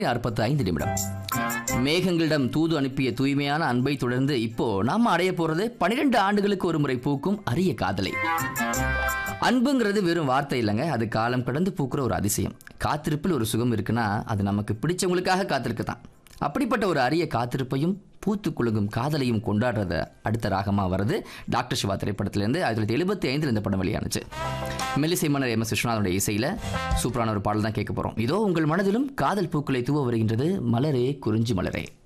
அறுபத்தி ஐந்து நிமிடம் மேகங்களிடம் தூது அனுப்பிய தூய்மையான அன்பை தொடர்ந்து இப்போ நாம அடைய போறது பனிரெண்டு ஆண்டுகளுக்கு ஒரு முறை பூக்கும் அரிய காதலை அன்புங்கிறது வெறும் வார்த்தை இல்லைங்க அது காலம் கடந்து பூக்கிற ஒரு அதிசயம் காத்திருப்பில் ஒரு சுகம் இருக்குன்னா அது நமக்கு பிடிச்சவங்களுக்காக காத்திருக்கு தான் அப்படிப்பட்ட ஒரு அரிய காத்திருப்பையும் பூத்து குலுங்கும் காதலையும் கொண்டாடுறத அடுத்த ராகமா வருது டாக்டர் சிவா திரைப்படத்திலேருந்து ஆயிரத்தி தொள்ளாயிரத்தி எழுபத்தி ஐந்தில் இந்த படம் வெளியானுச்சு மெல்லிசை மன்னர் எம் எஸ் விஸ்வநாதனுடைய இசையில் சூப்பரான ஒரு பாடல் தான் கேட்க போகிறோம் இதோ உங்கள் மனதிலும் காதல் பூக்களை தூவ வருகின்றது மலரே குறிஞ்சி மலரே